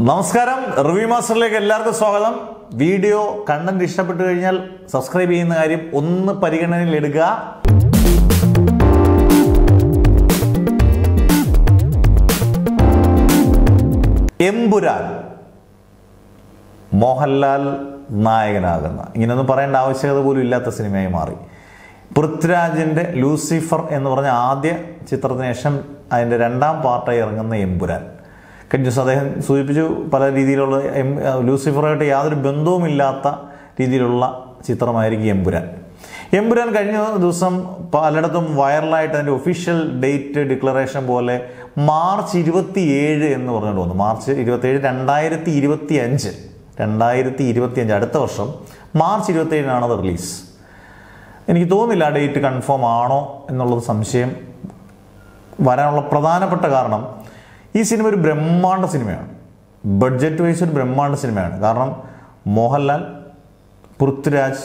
നമസ്കാരം റിവ്യൂ മാസ്റ്ററിലേക്ക് എല്ലാവർക്കും സ്വാഗതം വീഡിയോ കണ്ടന്റ് ഇഷ്ടപ്പെട്ടു കഴിഞ്ഞാൽ സബ്സ്ക്രൈബ് ചെയ്യുന്ന കാര്യം ഒന്ന് പരിഗണനയിൽ എടുക്കുക എമ്പുരാൻ മോഹൻലാൽ നായകനാകുന്ന ഇങ്ങനെയൊന്നും പറയേണ്ട ആവശ്യകത പോലും ഇല്ലാത്ത സിനിമയായി മാറി പൃഥ്വിരാജിൻ്റെ ലൂസിഫർ എന്ന് പറഞ്ഞ ആദ്യ ചിത്രത്തിന് ശേഷം അതിൻ്റെ രണ്ടാം പാർട്ടായി ഇറങ്ങുന്ന എമ്പുരാൻ കഴിഞ്ഞ ദിവസം അദ്ദേഹം സൂചിപ്പിച്ചു പല രീതിയിലുള്ള എം ലൂസിഫറുമായിട്ട് യാതൊരു ബന്ധവുമില്ലാത്ത രീതിയിലുള്ള ചിത്രമായിരിക്കും എമ്പുരാൻ എമ്പുരാൻ കഴിഞ്ഞ ദിവസം പലയിടത്തും വൈറലായിട്ട് അതിൻ്റെ ഒഫീഷ്യൽ ഡേറ്റ് ഡിക്ലറേഷൻ പോലെ മാർച്ച് ഇരുപത്തി ഏഴ് എന്ന് പറഞ്ഞുകൊണ്ട് വന്നു മാർച്ച് ഇരുപത്തേഴ് രണ്ടായിരത്തി ഇരുപത്തി അഞ്ച് രണ്ടായിരത്തി ഇരുപത്തി അഞ്ച് അടുത്ത വർഷം മാർച്ച് ഇരുപത്തി ഏഴിനാണ് അത് റിലീസ് എനിക്ക് തോന്നുന്നില്ല ആ ഡേറ്റ് കൺഫേം ആണോ എന്നുള്ളത് സംശയം വരാനുള്ള പ്രധാനപ്പെട്ട കാരണം ഈ സിനിമ ഒരു ബ്രഹ്മാണ്ഡ സിനിമയാണ് ബഡ്ജറ്റ് വൈസ് ഒരു ബ്രഹ്മാണ്ഡ സിനിമയാണ് കാരണം മോഹൻലാൽ പൃഥ്വിരാജ്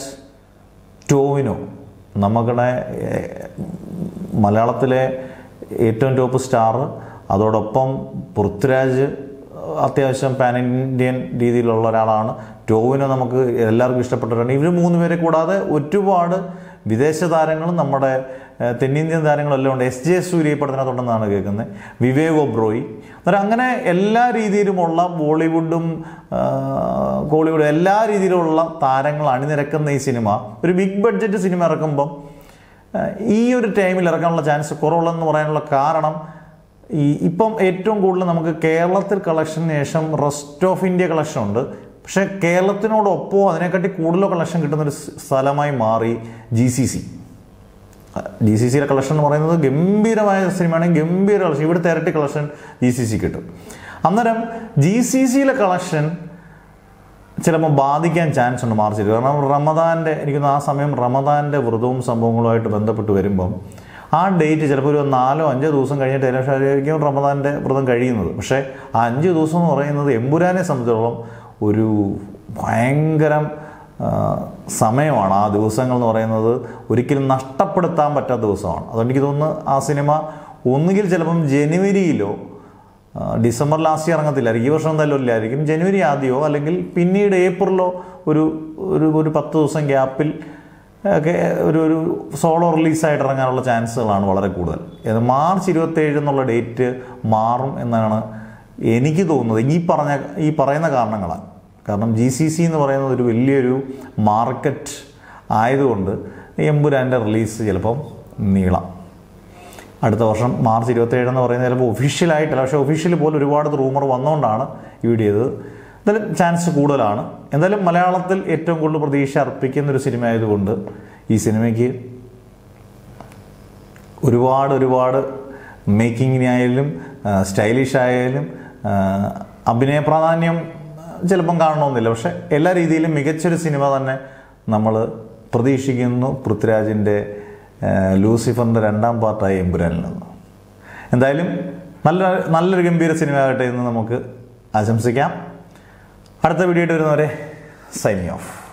ടോവിനോ നമ്മുടെ ഏഹ്, മലയാളത്തിലെ ഏറ്റവും ടോപ്പ് സ്റ്റാർ അതോടൊപ്പം പൃഥ്വിരാജ് അത്യാവശ്യം പാൻ ഇന്ത്യൻ രീതിയിലുള്ള ഒരാളാണ് ടോവിനോ നമുക്ക് എല്ലാവർക്കും ഇഷ്ടപ്പെട്ടവരാണ് ഇവർ മൂന്ന് പേരെ കൂടാതെ ഒരുപാട് വിദേശ താരങ്ങളും നമ്മുടെ ഏഹ്, തെന്നിന്ത്യൻ താരങ്ങളും എല്ലാം ഉണ്ട് എസ് ജെ സൂര്യ പടത്തിനകത്തുണ്ടെന്നാണ് കേൾക്കുന്നത് വിവേക് ഒബ്രോയി അന്നേരം അങ്ങനെ എല്ലാ രീതിയിലുമുള്ള ബോളിവുഡും കോളിവുഡും എല്ലാ രീതിയിലുമുള്ള താരങ്ങൾ അണിനിരക്കുന്ന ഈ സിനിമ ഒരു ബിഗ് ബഡ്ജറ്റ് സിനിമ ഇറക്കുമ്പം ഏഹ്, ഈ ഒരു ടൈമിൽ ഇറക്കാനുള്ള ചാൻസ് കുറവുള്ളതെന്ന് പറയാനുള്ള കാരണം ഈ ഇപ്പം ഏറ്റവും കൂടുതൽ നമുക്ക് കേരളത്തിൽ കളക്ഷന് ശേഷം റെസ്റ്റ് ഓഫ് ഇന്ത്യ കളക്ഷൻ ഉണ്ട് പക്ഷേ കേരളത്തിനോടൊപ്പം അതിനെക്കാട്ടി കൂടുതൽ കളക്ഷൻ കിട്ടുന്ന ഒരു സ്ഥലമായി മാറി G C C G C സിയിലെ കളക്ഷൻ എന്ന് പറയുന്നത് ഗംഭീരമായ സിനിമയാണ് ഗംഭീര കളക്ഷൻ ഇവിടുത്തെ ഇരട്ടി കളക്ഷൻ ജി സി സി കിട്ടും അന്നേരം ജി സി സിയിലെ കളക്ഷൻ ചിലപ്പോൾ ബാധിക്കാൻ ചാൻസ് ഉണ്ട് മാർച്ച് ഇരുപത് കാരണം റമദാൻ്റെ എനിക്ക് തോന്നുന്നു ആ സമയം റമദാൻ്റെ വ്രതവും സംഭവങ്ങളുമായിട്ട് ബന്ധപ്പെട്ട് വരുമ്പം ആ ഡേറ്റ് ചിലപ്പോൾ ഒരു നാലോ അഞ്ചോ ദിവസം കഴിഞ്ഞിട്ട് ഏകദേശം റമദാൻ്റെ വ്രതം കഴിയുന്നത് പക്ഷേ ആ അഞ്ച് ദിവസം എന്ന് പറയുന്നത് എമ്പുരാനെ സംബന്ധിച്ചിടത്തോളം ഒരു ഭയങ്കരം ആ, സമയമാണ് ആ ദിവസങ്ങൾ എന്ന് പറയുന്നത് ഒരിക്കലും നഷ്ടപ്പെടുത്താൻ പറ്റാത്ത ദിവസമാണ് അതുകൊണ്ട് എനിക്ക് തോന്നുന്നു ആ സിനിമ ഒന്നുകിൽ ചിലപ്പം ജനുവരിയിലോ ആ, ഡിസംബർ ലാസ്റ്റ് ഇറങ്ങത്തില്ലായിരിക്കും ഈ വർഷം എന്തായാലും ഇല്ലായിരിക്കും ജനുവരി ആദ്യമോ അല്ലെങ്കിൽ പിന്നീട് ഏപ്രിലോ ഒരു ഒരു ഒരു പത്ത് ദിവസം ഗ്യാപ്പിൽ ഒക്കെ ഒരു ഒരു സോളോ റിലീസായിട്ട് ഇറങ്ങാനുള്ള ചാൻസുകളാണ് വളരെ കൂടുതൽ ഇത് മാർച്ച് ഇരുപത്തേഴ് എന്നുള്ള ഡേറ്റ് മാറും എന്നാണ് എനിക്ക് തോന്നുന്നത് ഈ പറഞ്ഞ ഈ പറയുന്ന കാരണങ്ങളാണ് കാരണം ജി സി സി എന്ന് പറയുന്നത് ഒരു വലിയൊരു മാർക്കറ്റ് ആയതുകൊണ്ട് എമ്പുരാൻ്റെ റിലീസ് ചിലപ്പം നീളാം അടുത്ത വർഷം മാർച്ച് ഇരുപത്തേഴ് എന്ന് പറയുന്നത് ചിലപ്പോൾ ഒഫീഷ്യലായിട്ടല്ല പക്ഷേ ഒഫീഷ്യൽ പോലും ഒരുപാട് റൂമർ വന്നുകൊണ്ടാണ് ഈ വീഡിയോ ചെയ്തത് എന്തായാലും ചാൻസ് കൂടുതലാണ് എന്തായാലും മലയാളത്തിൽ ഏറ്റവും കൂടുതൽ പ്രതീക്ഷ അർപ്പിക്കുന്ന ഒരു സിനിമ ആയതുകൊണ്ട് ഈ സിനിമയ്ക്ക് ഒരുപാട് ഒരുപാട് മേക്കിങ്ങിനായാലും സ്റ്റൈലിഷ് ആയാലും ആ, അഭിനയ പ്രാധാന്യം ചിലപ്പം കാണണമെന്നില്ല പക്ഷെ എല്ലാ രീതിയിലും മികച്ചൊരു സിനിമ തന്നെ നമ്മൾ പ്രതീക്ഷിക്കുന്നു പൃഥ്വിരാജിൻ്റെ ആ, ലൂസിഫറിൻ്റെ രണ്ടാം പാർട്ടായ എമ്പുരാനിൽ നിന്ന് എന്തായാലും നല്ല നല്ലൊരു ഗംഭീര സിനിമ ആകട്ടെ എന്ന് നമുക്ക് ആശംസിക്കാം അടുത്ത വീഡിയോ ആയിട്ട് വരുന്നവരെ സൈനിങ് ഓഫ്